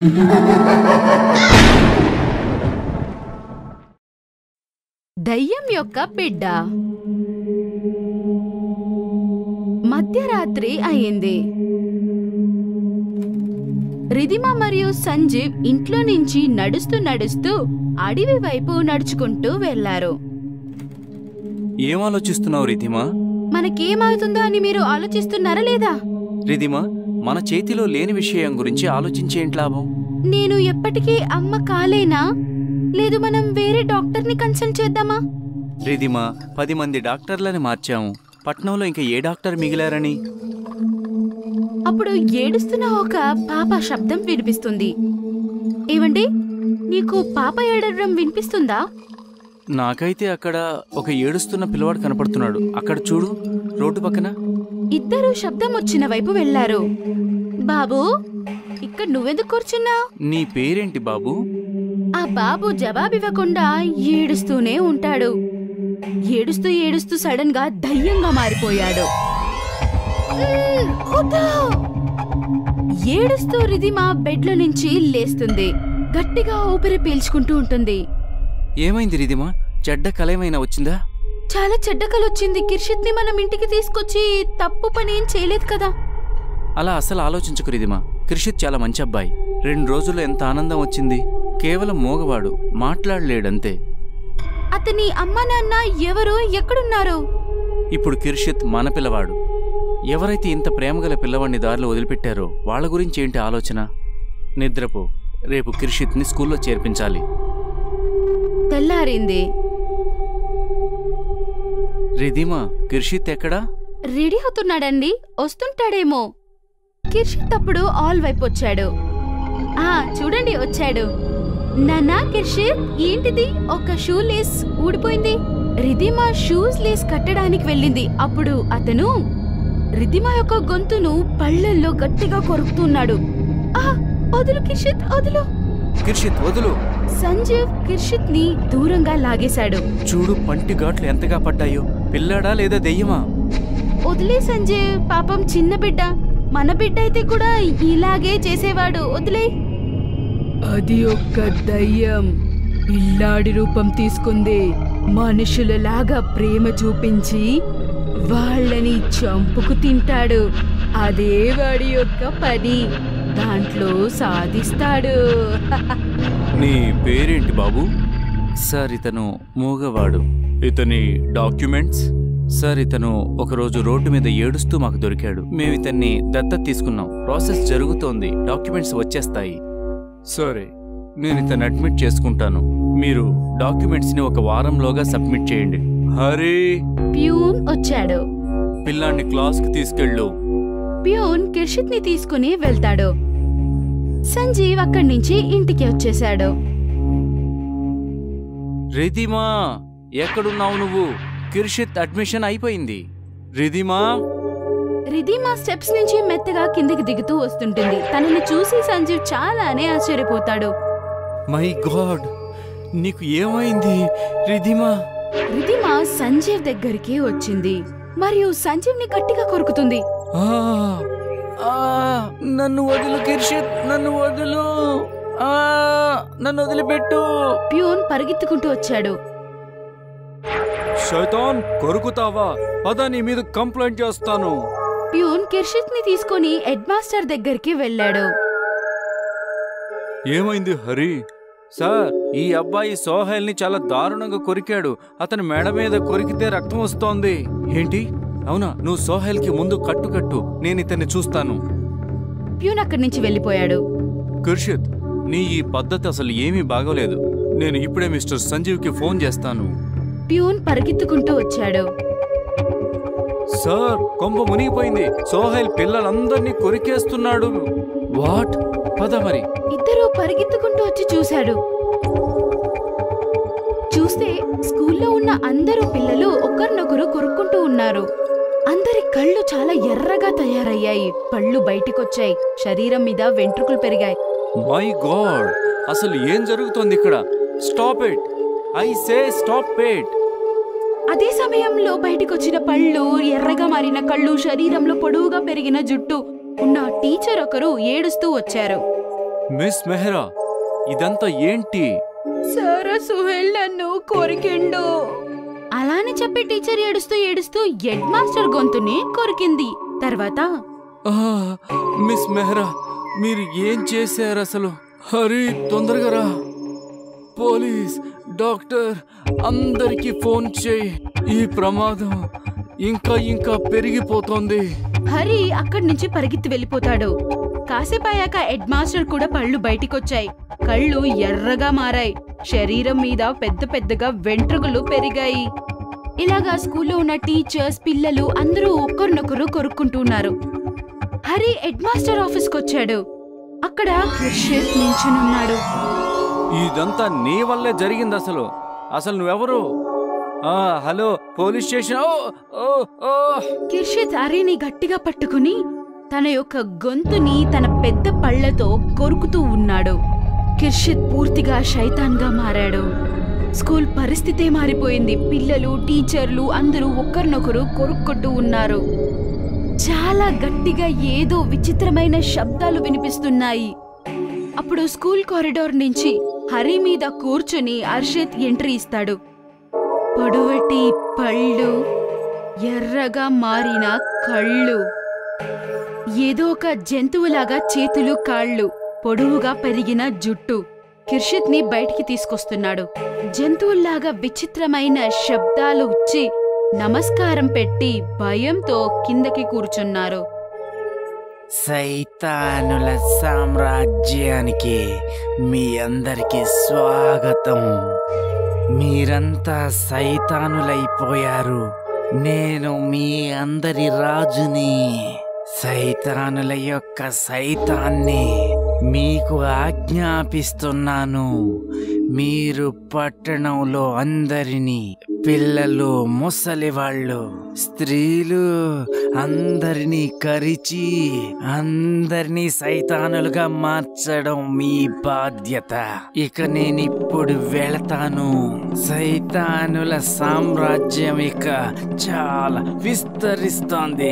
దయ్యం యొక్క బిడ్డ మధ్యరాత్రి అయింది రిదిమ మరియు సంజీవ్ ఇంట్లో నుంచి నడుస్తూ నడుస్తూ అడవి వైపు నడుచుకుంటూ వెళ్లారు ఏం ఆలోచిస్తున్నావు రిధిమా మనకేమవుతుందో అని మీరు ఆలోచిస్తున్నారా లేదా రిధిమా మన చేతిలో లేని విషయం గురించి ఆలోచించేంటి లాభం నేను ఎప్పటికీ అమ్మ కాలేనా లేదు మనం వేరే డాక్టర్ని కన్సల్ట్ చేద్దామా రిధిమా పది మంది డాక్టర్లని మార్చాము పట్నంలో ఇంకా ఏ డాక్టర్ మిగిలారని అప్పుడు ఏడుస్తున్న ఒక పాప శబ్దం వినిపిస్తుంది ఏవండి నీకు పాప ఏడవడం వినిపిస్తుందా నాకైతే అక్కడ ఒక ఏడుస్తున్న పిల్లవాడు కనపడుతున్నాడు అక్కడ చూడు రోడ్డు పక్కన ఇద్దరు శబ్దం వచ్చిన వైపు వెళ్లారు బాబు ఇక్కడ నువ్వెందుకు కూర్చున్నావు నీ పేరేంటి బాబు ఆ బాబు జవాబివ్వకుండా ఏడుస్తూనే ఉంటాడు ఏడుస్తూ ఏడుస్తూ సడన్ గా దయ్యంగా మారిపోయాడు "మ్మ్, వద్దు!" ఏడుస్తూ రిధిమా బెడ్ల నుంచి లేస్తుంది గట్టిగా ఊపిరి పీల్చుకుంటూ ఉంటుంది ఏమైంది రిధిమా చెడ్డ కలయమైనా వచ్చిందా చాలా చెడ్డ కలొచ్చింది కిర్షిత్ ని మనం ఇంటికి తీసుకొచ్చి తప్పు పని ఏం చేయలేదు కదా అలా అసలు ఆలోచించకు రిధిమా క్రిషిత్ చాలా మంచి అబ్బాయి రెండు రోజుల్లో ఎంత ఆనందం వచ్చింది కేవలం మోగవాడు మాట్లాడలేడంతే అతని అమ్మ నాన్న ఎవరు ఎక్కడున్నారు ఇప్పుడు కిర్షిత్ మన పిల్లవాడు ఎవరైతే ఇంత ప్రేమగల పిల్లవాడిని దారిలో వదిలిపెట్టారో వాళ్ళ గురించి ఏంటి ఆలోచన నిద్రపో రేపు కిర్షిత్ని స్కూల్లో చేర్పించాలి తెల్లారింది రిధిమా కిర్షిత్ ఎక్కడా రెడీ అవుతున్నాడండి వస్తుంటాడేమో కిర్షిత్ అప్పుడు ఆల్ వైపు వచ్చాడు ఆ చూడండి వచ్చాడు నానా కిర్షిత్ ఏంటిది ఒక షూ లేస్ ఊడిపోయింది రిధిమా షూస్ లేస్ కట్టడానికి వెళ్ళింది అప్పుడు అతను రిధిమా యొక్క గొంతును పళ్ళల్లో గట్టిగా కొరుకుతున్నాడు ఆ వదులు కిర్షిత్ వదులు కిర్షిత్ వదులు సంజీవ్ కిర్షిత్ ని దూరంగా లాగేశాడు చూడు పంటి ఘాట్లు ఎంతగా పడ్డాయో పిల్లాడా లేదా దెయ్యమా వదిలే సంజయ్ పాపం చిన్న బిడ్డ మన బిడ్డ అయితే కూడా ఇలాగే చేసేవాడు వదిలే అది ఒక్క దయ్యం పిల్లాడి రూపం తీసుకుంది మనుషులలాగా ప్రేమ చూపించి వాళ్ళని చంపుకు తింటాడు అదే వాడి యొక్క పని దాంట్లో సాధిస్తాడు నీ పేరేంటి బాబు సార్ ఇతను మూగవాడు ఇతని డాక్యుమెంట్స్ సార్ ఇతను ఒకరోజు రోడ్డు మీద ఏడుస్తూ మాకు దొరికాడు మేము ఇతన్ని దత్తత తీసుకున్నాం ప్రాసెస్ జరుగుతోంది డాక్యుమెంట్స్ వచ్చేస్తాయి సరే నేను ఇతన్ని అడ్మిట్ చేసుకుంటాను మీరు డాక్యుమెంట్స్ ని ఒక వారంలోగా సబ్మిట్ చేయండి హరే ప్యూన్ వచ్చాడు పిల్లాన్ని క్లాస్కి తీసుకెళ్ళు ప్యూన్ కిర్షిత్ ని తీసుకుని వెళ్తాడు సంజీవ్ అక్కడి నుంచి ఇంటికి వచ్చేశాడు రిధిమా ఎక్కడున్నావు నువ్వు కిర్షిత్ అడ్మిషన్ అయిపోయింది రిధిమా రిధిమా స్టెప్స్ నుంచి మెత్తగా కిందికి దిగుతూ వస్తుంటుంది తనని చూసి సంజీవ్ చాలానే ఆశ్చర్యపోతాడు మై గాడ్ నీకు ఏమైంది రిధిమా రిధిమా సంజీవ్ దగ్గరికి వచ్చింది మరియు సంజీవ్ ని గట్టిగా కొరుకుతుంది ఆ, ఆ, నన్ను వదులు కిర్షిత్ నన్ను వదులు ఆ, నన్ను వదిలిపెట్టు ప్యూన్ పరిగెత్తుకుంటూ వచ్చాడు శైతాన్ కొరుకుతావా పద నీ మీద కంప్లైంట్ చేస్తాను ప్యూన్ కిర్షిత్ ని తీసుకుని హెడ్ మాస్టర్ దగ్గరికి వెళ్ళాడు ఏమైంది హరి సార్ ఈ అబ్బాయి సోహెల్ని చాలా దారుణంగా కొరికాడు అతని మెడ మీద కొరికితే రక్తం వస్తోంది ఏంటి అవునా నువ్వు సోహెల్కి ముందు కట్టు కట్టు నేను ఇతన్ని చూస్తాను ప్యూన్ అక్కడి నుంచి వెళ్ళిపోయాడు కుర్షిత్ నీ ఈ పద్ధతి అసలు ఏమీ బాగోలేదు నేను ఇప్పుడే మిస్టర్ సంజీవ్కి ఫోన్ చేస్తాను ప్యూన్ పరిగెత్తుకుంటూ వచ్చాడు సార్ కొంప మునిగిపోయింది సోహెల్ పిల్లలందరినీ కొరికేస్తున్నాడు వాట్ పద మరి ఇద్దరు పరిగెత్తుకుంటూ వచ్చి చూశాడు చూస్తే స్కూల్లో ఉన్న అందరూ పిల్లలు ఒకరినొకరు కొరుక్కుంటూ ఉన్నారు అందరి కళ్ళు చాలా ఎర్రగా తయారయ్యాయి పళ్ళు బయటికొచ్చాయి శరీరం మీద వెంట్రుకలు పెరిగాయి మై గాడ్ అసలు ఏం జరుగుతోంది ఇక్కడ stop it I say stop it అదే సమయంలో బయటికొచ్చిన పళ్ళు ఎర్రగా మారిన కళ్ళు శరీరంలో పొడవుగా పెరిగిన జుట్టు ఉన్న టీచర్ ఒకరు ఏడుస్తూ వచ్చారు మిస్ మెహ్రా ఇదంతా ఏంటి సారా సుహేల్ నన్ను కొరికిండు అలా అని చెప్పి టీచర్ ఏడుస్తూ ఏడుస్తూ హెడ్ మాస్టర్ గొంతుని కొరికింది తర్వాత ఆ, మిస్ మెహ్రా మీరు ఏం చేశారు అసలు హరి తొందరగా రా పోలీస్ డాక్టర్ అందరికీ ఫోన్ చేయి ఈ ప్రమాదం ఇంకా ఇంకా పెరిగిపోతోంది హరి అక్కడి నుంచి పరిగెత్తి వెళ్ళిపోతాడు కాసేపు అయ్యాక హెడ్ మాస్టర్ కూడా పళ్ళు బయటికొచ్చాయి కళ్ళు ఎర్రగా మారాయి శరీరం మీద పెద్ద పెద్దగా వెంట్రుకలు పెరిగాయి ఇలాగా స్కూల్లో ఉన్న టీచర్స్ పిల్లలు అందరూ ఒకరినొకరు కొరుక్కుంటున్నారు హరి హెడ్ మాస్టర్ ఆఫీస్కి వచ్చాడు అక్కడ కిర్షిత్ నించునున్నాడు ఇదంతా నీ వల్లే జరిగింది అసలు అసలు నువ్వెవరు ఆ, హలో పోలీస్ స్టేషన్ ఓ, ఓ, ఓ. కిర్షిత్ హరిని గట్టిగా పట్టుకుని తన యొక్క గొంతుని తన పెద్ద పళ్లతో కొరుకుతూ ఉన్నాడు కిర్షిత్ పూర్తిగా శైతాన్గా మారాడు స్కూల్ పరిస్థితే మారిపోయింది పిల్లలు టీచర్లు అందరూ ఒకరినొకరు కొరుక్కుంటూ ఉన్నారు చాలా గట్టిగా ఏదో విచిత్రమైన శబ్దాలు వినిపిస్తున్నాయి అప్పుడు స్కూల్ కారిడార్ నుంచి హరి మీద కూర్చుని హర్షిత్ ఎంట్రీ ఇస్తాడు పొడవటి పళ్ళు ఎర్రగా మారిన కళ్ళు ఏదో ఒక జంతువులాగా చేతులు కాళ్ళు పొడవుగా పెరిగిన జుట్టు కిర్షిత్ ని బయటికి తీసుకొస్తున్నాడు జంతువుల్లాగా విచిత్రమైన శబ్దాలు ఇచ్చి నమస్కారం పెట్టి భయంతో కిందకి కూర్చున్నారు సైతానుల సామ్రాజ్యానికి మీ అందరికి స్వాగతం మీరంతా సైతానులైపోయారు నేను మీ అందరి రాజుని సైతానుల యొక్క సైతాన్ని మీకు ఆజ్ఞాపిస్తున్నాను మీరు పట్టణంలో అందరినీ పిల్లలు ముసలివాళ్ళు స్త్రీలు అందరినీ కరిచి అందరినీ సైతానులుగా మార్చడం మీ బాధ్యత ఇక నేను ఇప్పుడు వెళతాను సైతానుల సామ్రాజ్యం ఇక చాలా విస్తరిస్తోంది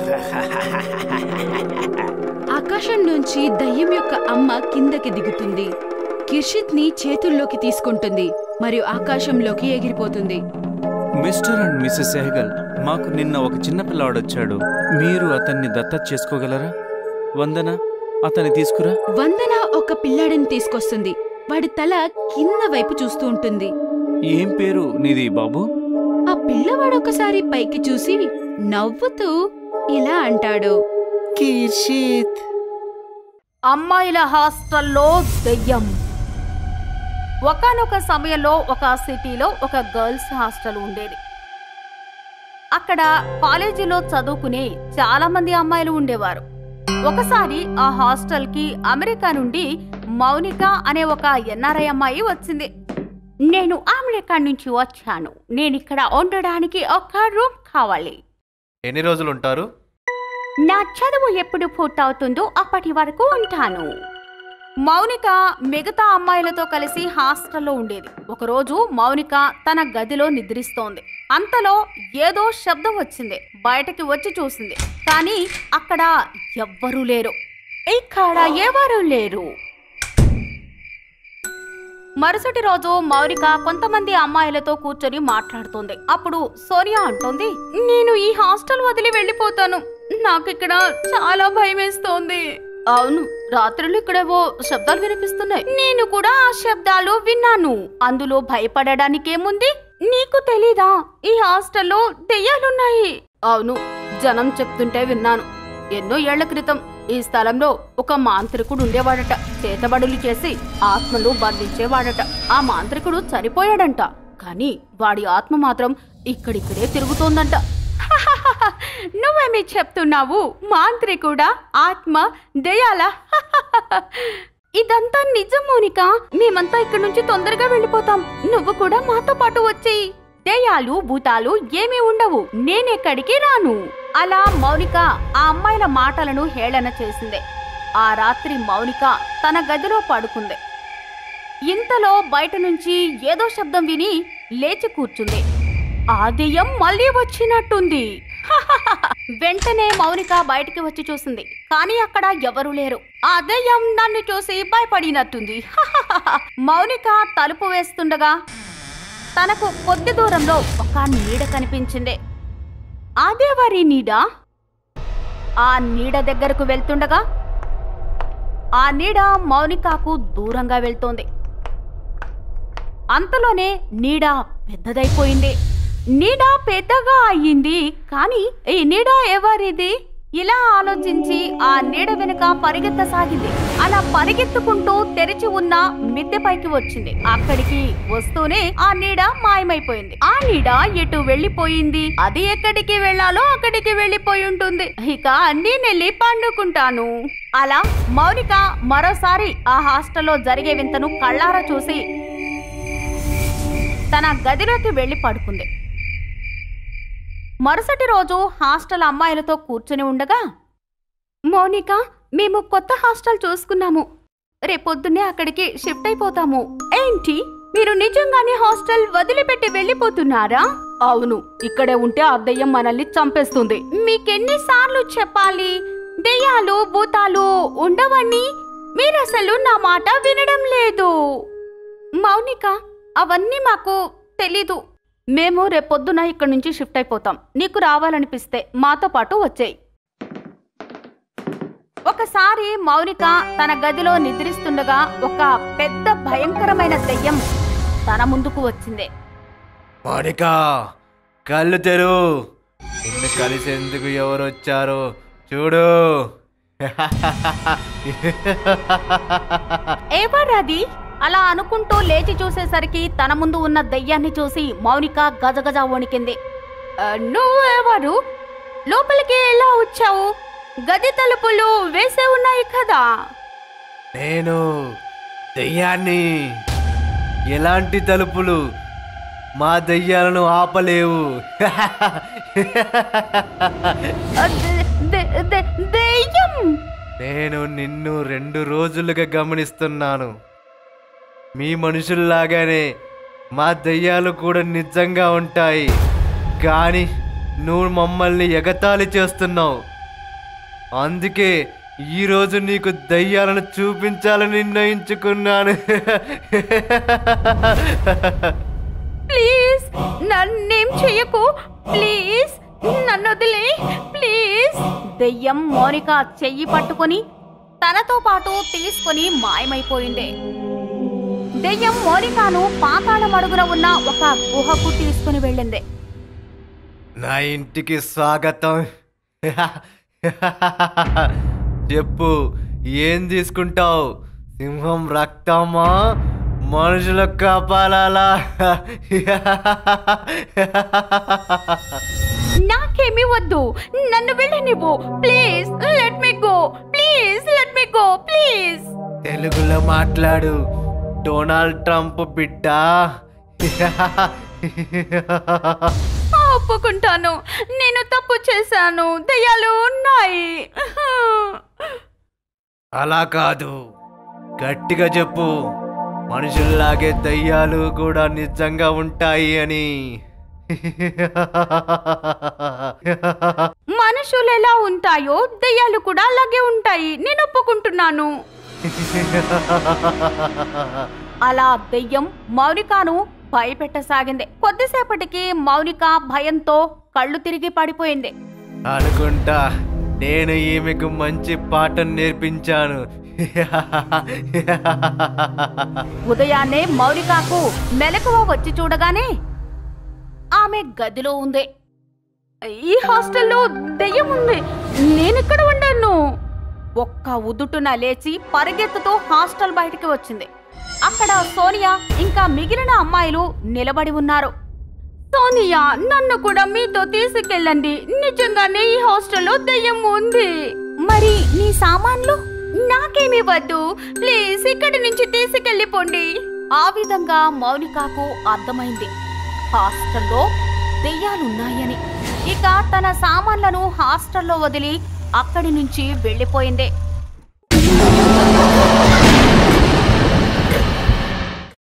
ఆకాశం నుంచి దయ్యం యొక్క అమ్మ కిందకి దిగుతుంది కిర్షిత్ ని చేతుల్లోకి తీసుకుంటుంది మరియు ఆకాశంలోకి ఎగిరిపోతుంది మిస్టర్ అండ్ మిస్సెస్ సెహగల్ మాకు నిన్న ఒక చిన్న పిల్లవాడు వచ్చాడు మీరు అతన్ని దత్తత చేసుకోగలరా వందన అతన్ని తీసుకురా వందన ఒక పిల్లాడిని తీసుకొస్తుంది వాడి తల కింద వైపు చూస్తూ ఉంటుంది ఏం పేరు నీది బాబు ఆ పిల్లవాడు ఒకసారి పైకి చూసి నవ్వుతూ ఇలా అంటాడు కిర్షిత్ అమ్మాయిల హాస్టల్లో దెయ్యం ఒకానొక సమయంలో ఒక సిటీలో ఒక గర్ల్స్ హాస్టల్ ఉండేది అక్కడ కాలేజీలో చదువుకునే చాలా మంది అమ్మాయిలు ఉండేవారు ఒకసారి ఆ హాస్టల్ కి అమెరికా నుండి మౌనిక అనే ఒక ఎన్ఆర్ఐ అమ్మాయి వచ్చింది నేను అమెరికా నుంచి వచ్చాను నేను ఇక్కడ ఉండడానికి ఒక రూమ్ కావాలి ఎన్ని రోజులు ఉంటారు నా చదువు ఎప్పుడు పూర్తవుతుందో అప్పటి వరకు ఉంటాను మౌనిక మిగతా అమ్మాయిలతో కలిసి హాస్టల్లో ఉండేది ఒకరోజు మౌనిక తన గదిలో నిద్రిస్తోంది అంతలో ఏదో శబ్దం వచ్చింది బయటకి వచ్చి చూసింది కానీ అక్కడ ఎవ్వరూ లేరు ఇక్కడ ఎవరూ లేరు మరుసటి రోజు మౌనిక కొంతమంది అమ్మాయిలతో కూర్చొని మాట్లాడుతోంది అప్పుడు సోనియా అంటోంది నేను ఈ హాస్టల్ వదిలి వెళ్ళిపోతాను నాకు ఇక్కడ చాలా భయం వేస్తోంది అవును రాత్రులు ఇక్కడేవో శబ్దాలు వినిపిస్తున్నాయి నేను కూడా ఆ శబ్దాలు విన్నాను అందులో భయపడడానికేముంది నీకు తెలీదా ఈ హాస్టల్లో దెయ్యాలున్నాయి అవును జనం చెప్తుంటే విన్నాను ఎన్నో ఏళ్ల క్రితం ఈ స్థలంలో ఒక మాంత్రికుడు ఉండేవాడట చేతబడులు చేసి ఆత్మలు బంధించేవాడట ఆ మాంత్రికుడు చనిపోయాడంట కానీ వాడి ఆత్మ మాత్రం ఇక్కడిక్కడే తిరుగుతోందంట నువ్వేమి చెప్తున్నావు మాంత్రికుడా ఆత్మ దయాల ఇదంతా నిజం మౌనిక మేమంతా ఇక్కడి నుంచి తొందరగా వెళ్ళిపోతాం నువ్వు కూడా మాతో పాటు వచ్చేయి దయ్యాలు భూతాలు ఏమీ ఉండవు నేనెక్కడికి రాను అలా మౌనిక ఆ అమ్మాయిల మాటలను హేళన చేసింది ఆ రాత్రి మౌనిక తన గదిలో పడుకుంది ఇంతలో బయట నుంచి ఏదో శబ్దం విని లేచి కూర్చుంది ఆ దెయ్యం మళ్ళీ వచ్చినట్టుంది వెంటనే మౌనిక బయటికి వచ్చి చూసింది కానీ అక్కడ ఎవరూ లేరు ఆ దెయ్యం నన్ను చూసి భయపడినట్టుంది మౌనిక తలుపు వేస్తుండగా తనకు కొద్ది దూరంలో ఒక నీడ కనిపించింది అదేవరి నీడ ఆ నీడ దగ్గరకు వెళ్తుండగా ఆ నీడ మౌనికాకు దూరంగా వెళ్తోంది అంతలోనే నీడ పెద్దదైపోయింది నీడ పెద్దగా అయ్యింది కానీ ఈ నీడ ఎవరిది ఇలా ఆలోచించి ఆ నీడ వెనుక పరిగెత్తసాగింది అలా పరిగెత్తుకుంటూ తెరిచి ఉన్న మిద్దెపైకి వచ్చింది అక్కడికి వస్తూనే ఆ నీడ మాయమైపోయింది ఆ నీడ ఎటు వెళ్ళిపోయింది అది ఎక్కడికి వెళ్ళాలో అక్కడికి వెళ్ళిపోయి ఉంటుంది ఇక నేనెళ్ళి పండుకుంటాను అలా మౌనిక మరోసారి ఆ హాస్టల్లో జరిగే వింతను కళ్ళారా చూసి తన గదిలోకి వెళ్లి పడుకుంది మరుసటి రోజు హాస్టల్ అమ్మాయిలతో కూర్చుని ఉండగా మౌనిక మేము కొత్త హాస్టల్ చూసుకున్నాము రేపొద్దున్నే అక్కడికి షిఫ్ట్ అయిపోతాము ఏంటి మీరు నిజంగానే హాస్టల్ వదిలిపెట్టి వెళ్ళిపోతున్నారా అవును ఇక్కడే ఉంటే ఆ దెయ్యం మనల్ని చంపేస్తుంది మీకెన్నిసార్లు చెప్పాలి దెయ్యాలు భూతాలు ఉండవని మీరసలు నా మాట వినడం లేదు మౌనిక అవన్నీ మాకు తెలీదు మేము రేపొద్దున ఇక్కడి నుంచి షిఫ్ట్ అయిపోతాం నీకు రావాలనిపిస్తే మాతో పాటు వచ్చేయి ఒకసారి మౌనిక తన గదిలో నిద్రిస్తుండగా ఒక పెద్ద భయంకరమైన దెయ్యం తన ముందుకు వచ్చింది మౌనిక కళ్ళు తెరు నిన్ను కలిసేందుకు ఎవరు వచ్చారో చూడు ఎవరది అలా అనుకుంటూ లేచి చూసేసరికి తన ముందు ఉన్న దెయ్యాన్ని చూసి మౌనిక గజగజ వణికింది "ఆ, నువ్వెవరు లోపలికి ఎలా వచ్చావు గది తలుపులు వేసే ఉన్నాయి కదా నేను దెయ్యాన్ని ఎలాంటి తలుపులు మా దెయ్యాలను ఆపలేవు ఆ, దె- దె- దె- దెయ్యం నేను నిన్ను రెండు రోజులుగా గమనిస్తున్నాను మీ మనుషుల్లాగానే మా దెయ్యాలు కూడా నిజంగా ఉంటాయి కానీ నువ్వు మమ్మల్ని ఎగతాళి చేస్తున్నావు అందుకే ఈరోజు నీకు దయ్యాలను చూపించాలని నిర్ణయించుకున్నాను ప్లీజ్ నన్నేం చెయ్యకు ప్లీజ్ నన్ను వదిలే ప్లీజ్ దెయ్యం మౌనిక చెయ్యి పట్టుకొని తనతో పాటు తీసుకొని మాయమైపోయింది దెయ్యం మౌనికాను పాతాళం అడుగున ఉన్న ఒక గుహకు తీసుకుని వెళ్ళింది నా ఇంటికి స్వాగతం చెప్పు ఏం తీసుకుంటావు సింహం రక్తమా మనుషులకు కాపాలాలా నాకేమీ వద్దు నన్ను వెళ్ళనివ్వు please let me go please let me go please తెలుగులో మాట్లాడు డొనాల్డ్ ట్రంప్ బిడ్డ ఒప్పుకుంటాను నేను తప్పు చేశాను దయ్యాలు ఉన్నాయి అలా కాదు గట్టిగా చెప్పు మనుషుల్లాగే దయ్యాలు కూడా నిజంగా ఉంటాయి అని మనుషులు ఎలా ఉంటాయో దయ్యాలు కూడా అలాగే ఉంటాయి నేను ఒప్పుకుంటున్నాను అలా దెయ్యం మౌనికాను భయపెట్టసాగింది కొద్దిసేపటికి మౌనిక భయంతో కళ్ళు తిరిగి పడిపోయింది అనుకుంటా నేను ఈమెకు మంచి పాఠం నేర్పించాను ఉదయాన్నే మౌనికాకు మెలకువ వచ్చి చూడగానే ఆమె గదిలో ఉంది ఈ హాస్టల్లో దెయ్యం ఉంది నేనెక్కడ ఉండను ఒక్క ఉదుటున లేచి పరిగెత్తుతూ హాస్టల్ బయటికి వచ్చింది అక్కడ సోనియా ఇంకా మిగిలిన అమ్మాయిలు నిలబడి ఉన్నారు సోనియా నన్ను కూడా మీతో తీసుకెళ్ళండి నిజంగానే ఈ హాస్టల్లో దెయ్యం ఉంది మరి నీ సామాన్లు నాకేమి వద్దు ప్లీజ్ ఇక్కడి నుంచి తీసుకెళ్ళిపోండి ఆ విధంగా మౌనికాకు అర్థమైంది హాస్టల్లో దెయ్యాలున్నాయని ఇక తన సామాన్లను హాస్టల్లో వదిలి అక్కడి నుంచి వెళ్ళిపోయింది